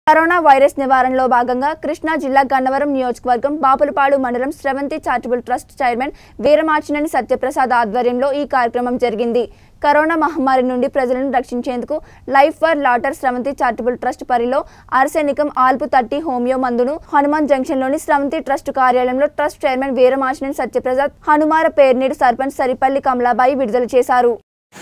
corona virus నివారణలో భాగంగా కృష్ణా జిల్లా గన్నవరం నియోజకవర్గం బాపులపాడు మండలం Sravanthi charitable trust chairman Veeramachineni Satyaprasad ఆధ్వర్యంలో ఈ కార్యక్రమం జరిగింది కరోనా మహమ్మారి నుండి ప్రజలను రక్షించేందుకు life for later Sravanthi charitable trust పరిలో ఆర్సెనికం ఆల్పు తట్టి హోమియో మందును హనుమాన్ జంక్షన్లోని స్రవంతి ట్రస్ట్ కార్యాలయంలో ట్రస్ట్ చైర్మన్ వీరమాచినేని సత్యప్రసాద్ హనుమార పేర్నేడు సర్పంచ్ సరిపల్లి కమలాబాయి విడుదల చేశారు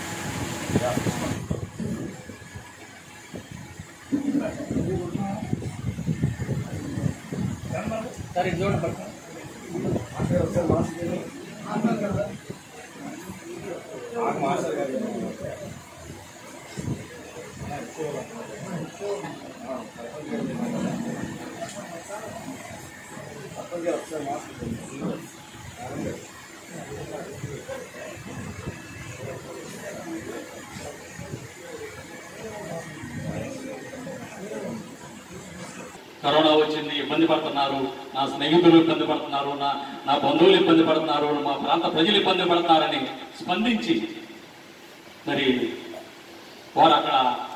కరోనా వచ్చింది ఇబ్బంది పడుతున్నారు నా స్నేహితులు ఇబ్బంది పడుతున్నారు నా నా బంధువులు ఇబ్బంది పడుతున్నారు మా ప్రాంత ప్రజలు ఇబ్బంది పడుతున్నారని స్పందించి మరి వారు అక్కడ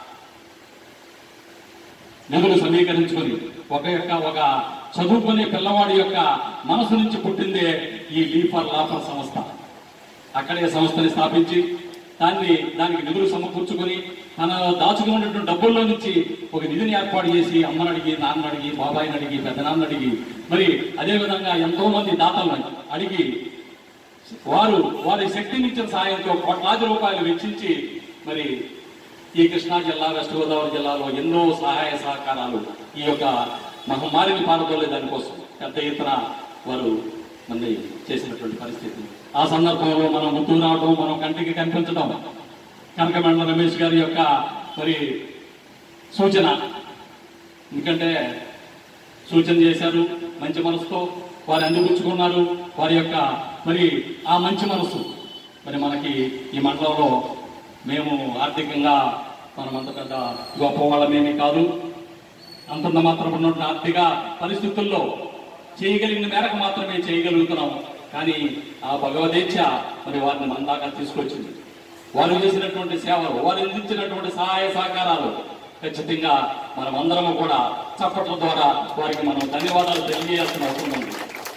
నిధులు సమీకరించుకొని ఒక యొక్క ఒక చదువుకునే పిల్లవాడి యొక్క మనసు నుంచి పుట్టిందే ఈ లీఫర్ లాఫర్ సంస్థ అక్కడే సంస్థని స్థాపించి దాన్ని దానికి నిధులు సమకూర్చుకొని తన దాచుకున్నటువంటి డబ్బుల్లో నుంచి ఒక నిధిని ఏర్పాటు చేసి అమ్మని అడిగి నాన్న అడిగి బాబాయిని అడిగి పెద్దనాన్న అడిగి మరి అదేవిధంగా ఎంతో మంది దాతలను అడిగి వారు వారి శక్తిని ఇచ్చిన సాయంతో కోట్లాది రూపాయలు వెచ్చించి మరి ఈ కృష్ణా జిల్లా వెస్ట్ గోదావరి జిల్లాలో ఎన్నో సహాయ సహకారాలు ఈ యొక్క మహమ్మారిని పాల్గొలే దానికోసం పెద్ద ఎత్తున వారు మంది చేసినటువంటి పరిస్థితి ఆ సందర్భంలో మనం ముందుకు రావడం మనం కంటికి కనిపించడం కనకమండల రమేష్ గారి యొక్క మరి సూచన ఎందుకంటే సూచన చేశారు మంచి మనసుతో వారు అందిపుచ్చుకున్నారు వారి యొక్క మరి ఆ మంచి మనసు మరి మనకి ఈ మండలంలో మేము ఆర్థికంగా మనం అంత పెద్ద గొప్ప వాళ్ళమేమీ కాదు అంతంత మాత్రం ఉన్నటువంటి ఆర్థిక పరిస్థితుల్లో చేయగలిగిన మేరకు మాత్రమే చేయగలుగుతున్నాం కానీ ఆ భగవదేచ్ఛ మరి వారిని మన దాకా తీసుకొచ్చింది వారు చేసినటువంటి సేవలు వారు అందించినటువంటి సహాయ సహకారాలు ఖచ్చితంగా మనం అందరము కూడా చప్పట్ల ద్వారా వారికి మనం ధన్యవాదాలు తెలియజేయాల్సిన అవసరం ఉంది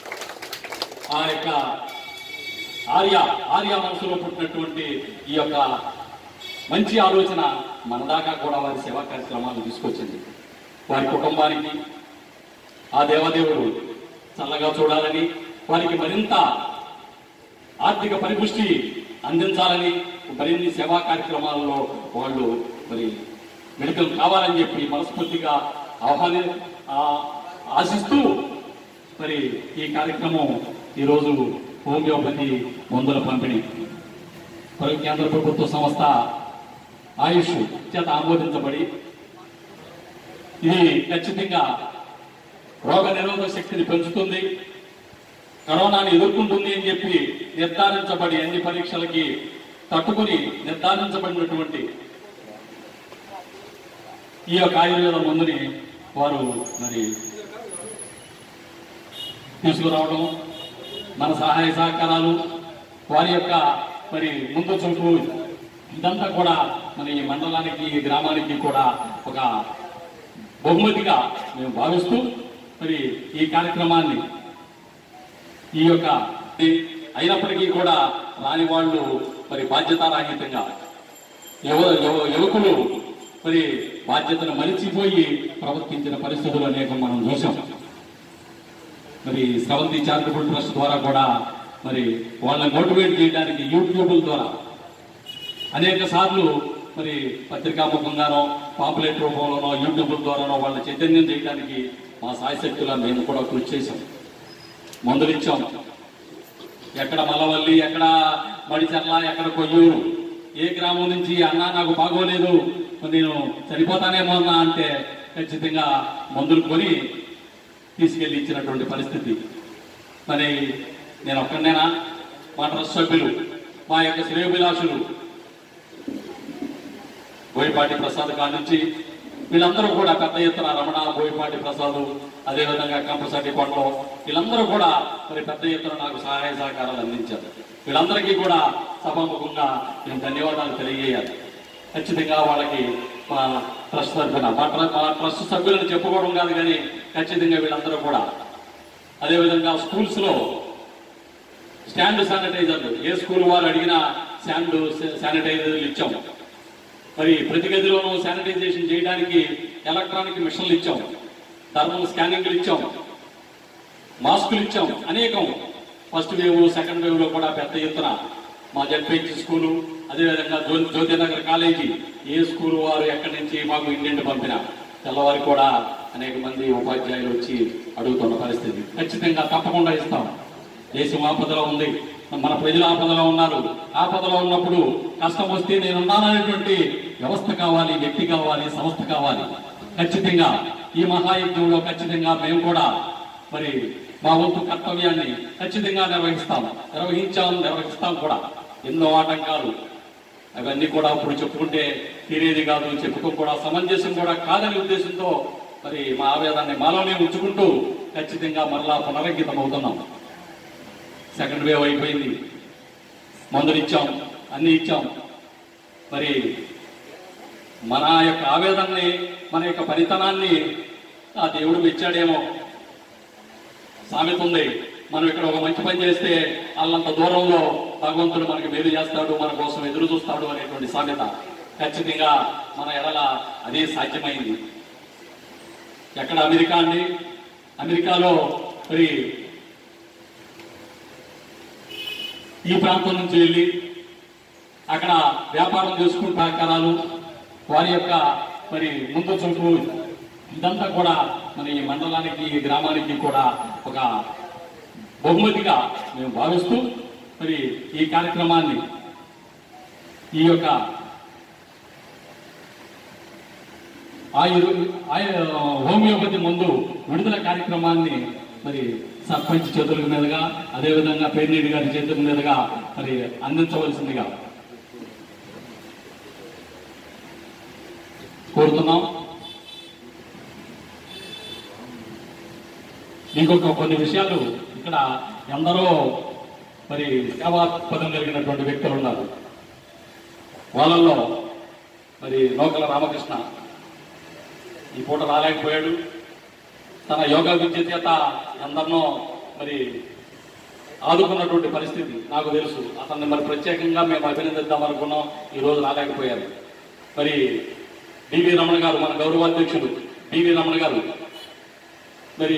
ఆ యొక్క ఆర్య ఆర్య మనసులో పుట్టినటువంటి ఈ యొక్క మంచి ఆలోచన మన దాకా కూడా వారి సేవా కార్యక్రమాలు తీసుకొచ్చింది వారి కుటుంబానికి ఆ దేవదేవుడు చల్లగా చూడాలని వారికి మరింత ఆర్థిక పరిపుష్టి అందించాలని మరిన్ని సేవా కార్యక్రమాల్లో వాళ్ళు మరి మెడికల్ కావాలని చెప్పి మనస్ఫూర్తిగా ఆహ్వాని ఆ- ఆశిస్తూ మరి ఈ కార్యక్రమం ఈరోజు హోమియోపతి మందుల పంపిణీ మరియు కేంద్ర ప్రభుత్వ సంస్థ ఆయుష్ చేత ఆమోదించబడి ఇది ఖచ్చితంగా రోగ నిరోధక శక్తిని పెంచుతుంది కరోనాని ఎదుర్కొంటుంది అని చెప్పి నిర్ధారించబడి అన్ని పరీక్షలకి తట్టుకుని నిర్ధారించబడినటువంటి ఈ యొక్క ఆయుర్వేద మందుని వారు మరి తీసుకురావడం మన సహాయ సహకారాలు వారి యొక్క మరి ముందు చూపు ఇదంతా కూడా మన ఈ మండలానికి ఈ గ్రామానికి కూడా ఒక బహుమతిగా మేము భావిస్తూ మరి ఈ కార్యక్రమాన్ని ఈ యొక్క అయినప్పటికీ కూడా రాని వాళ్ళు మరి బాధ్యతారాహితంగా యువ యువ- యువకులు మరి బాధ్యతను మరిచిపోయి ప్రవర్తించిన పరిస్థితులు అనేకం మనం చూసాం మరి స్రవంతి చారిటబుల్ ట్రస్ట్ ద్వారా కూడా మరి వాళ్ళని మోటివేట్ చేయడానికి యూట్యూబ్ల ద్వారా అనేక సార్లు మరి పత్రికాముఖంగానో పాంప్లెట్ రూపంలోనో యూట్యూబ్ ద్వారానో వాళ్ళని చైతన్యం చేయడానికి మా సాయశక్తులా మేము కూడా కృషి చేశాం మందులు ఇచ్చాం ఎక్కడ మలవల్లి ఎక్కడ మడిచర్ల ఎక్కడ కొయ్యూరు ఏ గ్రామం నుంచి అన్నా నాకు బాగోలేదు నేను చనిపోతానేమో అన్నా అంటే ఖచ్చితంగా మందులు కొని తీసుకెళ్లి ఇచ్చినటువంటి పరిస్థితి మరి నేను ఒక్కడనేనా మా ట్రస్ట్ సభ్యులు మా యొక్క శ్రేయోభిలాషులు బోయపాటి ప్రసాద్ కాడి నుంచి వీళ్ళందరూ కూడా పెద్ద ఎత్తున రమణ బోయపాటి ప్రసాద్ అదేవిధంగా కంపసాటి కొండలో వీళ్ళందరూ కూడా మరి పెద్ద ఎత్తున నాకు సహాయ సహకారాలు అందించారు వీళ్ళందరికీ కూడా సభాముఖంగా నేను ధన్యవాదాలు తెలియజేయాలి ఖచ్చితంగా వాళ్ళకి మా ట్రస్ట్ తరఫున మా ట్ర- మా ట్రస్ట్ సభ్యులను చెప్పుకోవడం కాదు కానీ ఖచ్చితంగా వీళ్ళందరూ కూడా అదేవిధంగా స్కూల్స్ లో స్టాండ్ శానిటైజర్లు ఏ స్కూల్ వారు అడిగినా స్టాండ్ శానిటైజర్లు ఇచ్చాం మరి ప్రతి గదిలోనూ శానిటైజేషన్ చేయడానికి ఎలక్ట్రానిక్ మిషన్లు ఇచ్చాం థర్మల్ స్కానింగ్లు ఇచ్చాం మాస్కులు ఇచ్చాం అనేకం ఫస్ట్ వేవ్ సెకండ్ వేవ్ లో కూడా పెద్ద ఎత్తున మా జడ్పీహెచ్ స్కూలు అదేవిధంగా జ్యో జ్యోతినగర్ కాలేజీ ఏ స్కూల్ వారు ఎక్కడి నుంచి మాకు ఇండియన్ పంపిన తెల్లవారి కూడా అనేక మంది ఉపాధ్యాయులు వచ్చి అడుగుతున్న పరిస్థితి ఖచ్చితంగా తప్పకుండా ఇస్తాం దేశం ఆపదలో ఉంది మన ప్రజలు ఆపదలో ఉన్నారు ఆపదలో ఉన్నప్పుడు కష్టం వస్తే నేనున్నాననేటువంటి వ్యవస్థ కావాలి వ్యక్తి కావాలి సంస్థ కావాలి ఖచ్చితంగా ఈ మహాయజ్ఞంలో ఖచ్చితంగా మేము కూడా మరి మా వంతు కర్తవ్యాన్ని ఖచ్చితంగా నిర్వహిస్తాం నిర్వహించాం నిర్వహిస్తాం కూడా ఎన్నో ఆటంకాలు అవన్నీ కూడా ఇప్పుడు చెప్పుకుంటే తీరేది కాదు చెప్పుకో కూడా సమంజసం కూడా కాదనే ఉద్దేశంతో మరి మా ఆవేదాన్ని మాలోనే ఉంచుకుంటూ ఖచ్చితంగా మరలా పునరంకితం అవుతున్నాం సెకండ్ వేవ్ అయిపోయింది మందులు ఇచ్చాం అన్ని ఇచ్చాం మరి మన యొక్క ఆవేదనని మన యొక్క పనితనాన్ని ఆ దేవుడు మెచ్చాడేమో సామెత ఉంది మనం ఇక్కడ ఒక మంచి పని చేస్తే వాళ్ళంత దూరంలో భగవంతుడు మనకి మేలు చేస్తాడు మన కోసం ఎదురు చూస్తాడు అనేటువంటి సామెత ఖచ్చితంగా మన ఎడల అదే సాధ్యమైంది ఎక్కడ అమెరికా అండి అమెరికాలో మరి ఈ ప్రాంతం నుంచి వెళ్ళి అక్కడ వ్యాపారం చేసుకుంటూ కార్యక్రమాలు వారి యొక్క మరి ముందు చూపు ఇదంతా కూడా మన ఈ మండలానికి ఈ గ్రామానికి కూడా ఒక బహుమతిగా మేము భావిస్తూ మరి ఈ కార్యక్రమాన్ని ఈ యొక్క ఆయుర్ ఆయు హోమియోపతి ముందు విడుదల కార్యక్రమాన్ని మరి సర్పంచ్ చేతుల మీదుగా అదేవిధంగా పేర్నీడి గారి చేతుల మీదుగా మరి అందించవలసిందిగా కోరుతున్నాం ఇంకొక కొన్ని విషయాలు ఇక్కడ ఎందరో మరి సేవాపదం కలిగినటువంటి వ్యక్తులు ఉన్నారు వాళ్ళల్లో మరి లోకల రామకృష్ణ ఈ పూట రాలేకపోయాడు తన యోగా విద్య చేత ఎందరినో మరి ఆదుకున్నటువంటి పరిస్థితి నాకు తెలుసు అతన్ని మరి ప్రత్యేకంగా మేము అభినందిద్దాం అనుకున్నాం ఈ రోజు రాలేకపోయారు మరి డివి రమణ గారు మన గౌరవాధ్యక్షుడు డివి రమణ గారు మరి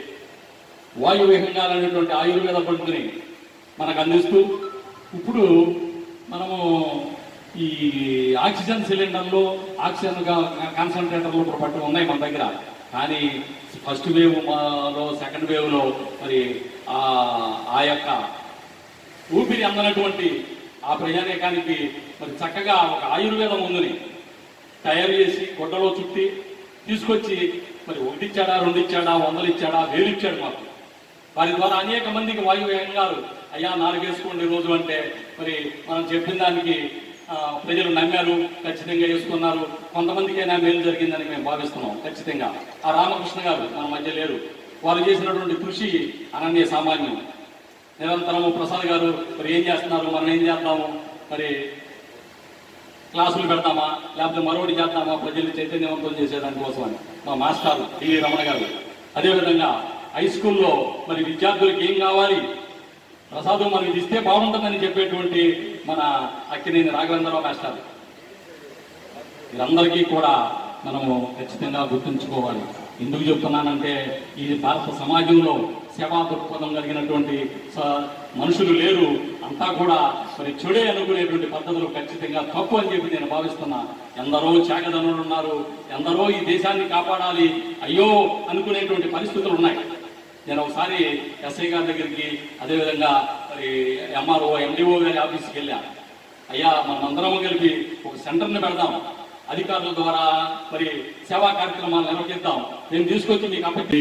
వాయు విహంగాలనేటువంటి ఆయుర్వేద పండుగని మనకు అందిస్తూ ఇప్పుడు మనము ఈ ఆక్సిజన్ సిలిండర్లు ఆక్సిజన్ గా- కాన్సన్ట్రేటర్లు ఇప్పుడు పట్టు ఉన్నాయి మన దగ్గర కానీ ఫస్ట్ వేవ్ లో సెకండ్ వేవ్ లో మరి ఆ ఆ యొక్క ఊపిరి అందనటువంటి ఆ ప్రజానీకానికి మరి చక్కగా ఒక ఆయుర్వేద మందుని తయారు చేసి గుడ్డలో చుట్టి తీసుకొచ్చి మరి ఒకటి ఇచ్చాడా రెండు ఇచ్చాడా వందలు ఇచ్చాడా వేలు ఇచ్చాడు మాకు వారి ద్వారా అనేక మందికి వాయు గారు అయ్యా నాలుగు వేసుకోండి రోజు అంటే మరి మనం చెప్పిన దానికి ఆ, ప్రజలు నమ్మారు ఖచ్చితంగా వేసుకున్నారు కొంతమందికైనా మేలు జరిగిందని మేము భావిస్తున్నాం ఖచ్చితంగా ఆ రామకృష్ణ గారు మన మధ్య లేరు వారు చేసినటువంటి కృషి అనన్య సామాన్యం నిరంతరము ప్రసాద్ గారు మరి ఏం చేస్తున్నారు మనం ఏం చేద్దాము మరి క్లాసులు పెడతామా లేకపోతే మరొకటి చేద్దామా ప్రజల్ని చైతన్యవంతం చేసేదానికోసం అని మా మాస్టర్ డివి రమణ గారు అదేవిధంగా హై స్కూల్లో మరి విద్యార్థులకు ఏం కావాలి ప్రసాదం మనం ఇది ఇస్తే బాగుంటుందని చెప్పేటువంటి మన అక్కినేని రాఘవేంద్రరావు మాస్టర్ వీరందరికీ కూడా మనము ఖచ్చితంగా గుర్తుంచుకోవాలి ఎందుకు చెప్తున్నానంటే ఈ భారత సమాజంలో సేవా దృక్పథం కలిగినటువంటి స- మనుషులు లేరు అంతా కూడా మరి చెడే అనుకునేటువంటి పద్ధతులు ఖచ్చితంగా తప్పు అని చెప్పి నేను భావిస్తున్నా ఎందరో చాకదనులు ఉన్నారు ఎందరో ఈ దేశాన్ని కాపాడాలి అయ్యో అనుకునేటువంటి పరిస్థితులు ఉన్నాయి నేను ఒకసారి ఎస్ఐ గారి దగ్గరికి అదేవిధంగా మరి ఎంఆర్ఓ ఎండిఓ గారి ఆఫీస్కి వెళ్ళా అయ్యా మనమందరం కలిపి ఒక సెంటర్ని పెడదాం అధికారుల ద్వారా మరి సేవా కార్యక్రమాలు నిర్వహిద్దాం నేను తీసుకొచ్చి మీకు అప్పటి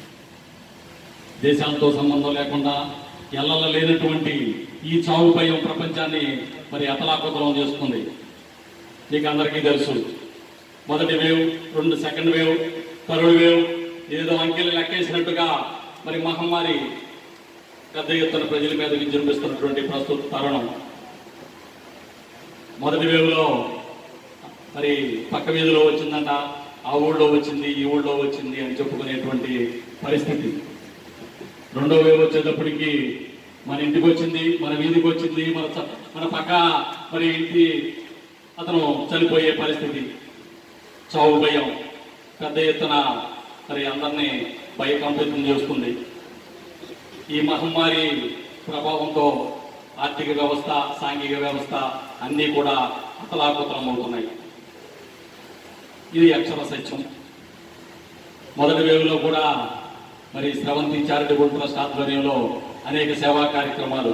దేశాలతో సంబంధం లేకుండా ఎల్లల లేనటువంటి ఈ చావు భయం ప్రపంచాన్ని మరి అతలాకుతలం చేస్తుంది మీకు అందరికీ తెలుసు మొదటి వేవ్ రెండు సెకండ్ వేవ్ థర్డ్ వేవ్ ఏదో అంకెలు లెక్కేసినట్టుగా మరి మహమ్మారి పెద్ద ఎత్తున ప్రజల మీద విజృంభిస్తున్నటువంటి ప్రస్తుత తరుణం మొదటి వేవ్లో మరి పక్క వీధిలో వచ్చిందంట ఆ ఊళ్ళో వచ్చింది ఈ ఊళ్ళో వచ్చింది అని చెప్పుకునేటువంటి పరిస్థితి రెండో వేవ్ వచ్చేటప్పటికి మన ఇంటికి వచ్చింది మన వీధికి వచ్చింది మన చ- మన పక్క మరి ఇంటి అతను చనిపోయే పరిస్థితి చావు భయం పెద్ద ఎత్తున మరి అందరినీ భయకంపితం చేస్తుంది ఈ మహమ్మారి ప్రభావంతో ఆర్థిక వ్యవస్థ సాంఘిక వ్యవస్థ అన్నీ కూడా అతలాకుతలం అవుతున్నాయి ఇది అక్షర సత్యం మొదటి వేవులో కూడా మరి స్రవంతి చారిటబుల్ ట్రస్ట్ ఆధ్వర్యంలో అనేక సేవా కార్యక్రమాలు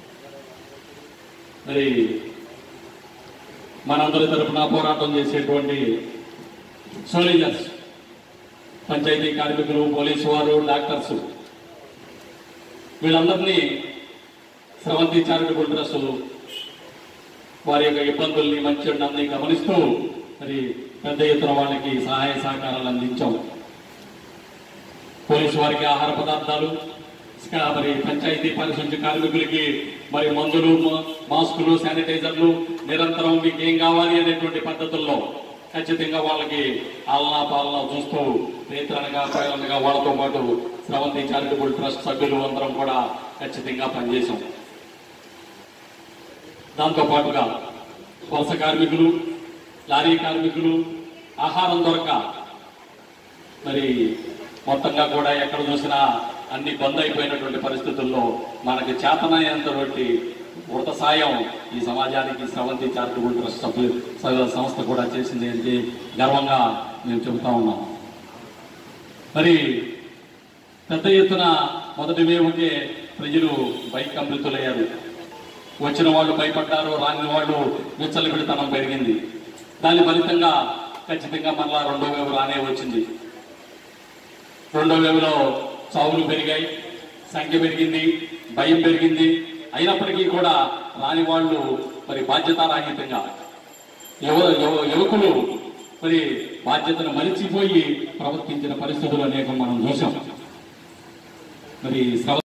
మరి మనందరి తరపున పోరాటం చేసేటువంటి సోలిజర్స్ పంచాయతీ కార్మికులు పోలీసు వారు డాక్టర్స్ వీళ్ళందరినీ స్రవంతి చారిటబుల్ ట్రస్ట్ వారి యొక్క ఇబ్బందుల్ని మంచి అన్ని గమనిస్తూ మరి పెద్ద ఎత్తున వాళ్ళకి సహాయ సహకారాలు అందించాం పోలీసు వారికి ఆహార పదార్థాలు ఇంకా మరి పంచాయతీ పరిశుద్ధి కార్మికులకి మరి మందులు మా- మాస్కులు శానిటైజర్లు నిరంతరం మీకు ఏం కావాలి అనేటువంటి పద్ధతుల్లో ఖచ్చితంగా వాళ్ళకి ఆలనా పాలన చూస్తూ నియంత్రణగా ప్రేరణగా వాళ్ళతో పాటు స్రవంతి చారిటబుల్ ట్రస్ట్ సభ్యులు అందరం కూడా ఖచ్చితంగా పనిచేశాం దాంతో పాటుగా వలస కార్మికులు లారీ కార్మికులు ఆహారం దొరక మరి మొత్తంగా కూడా ఎక్కడ చూసినా అన్ని బంద్ అయిపోయినటువంటి పరిస్థితుల్లో మనకి చేతనైనంతటువంటి వృత సాయం ఈ సమాజానికి స్రవంతి చారిటబుల్ ట్రస్ట్ సభ్యు స- సంస్థ కూడా చేసింది అని గర్వంగా మేము చెబుతా ఉన్నాం మరి పెద్ద ఎత్తున మొదటి వేవుకే ప్రజలు భయకంపితులయ్యారు వచ్చిన వాళ్ళు భయపడ్డారు రాని వాళ్ళు విచ్చలవిడితనం పెరిగింది దాని ఫలితంగా ఖచ్చితంగా మళ్ళా రెండో వేవ్ రానే వచ్చింది రెండో వేవ్లో చావులు పెరిగాయి సంఖ్య పెరిగింది భయం పెరిగింది అయినప్పటికీ కూడా రాని వాళ్ళు మరి బాధ్యతారాహితంగా యువ యువ- యువకులు మరి బాధ్యతను మరిచిపోయి ప్రవర్తించిన పరిస్థితులు అనేకం మనం చూసాం మరి శ్రవ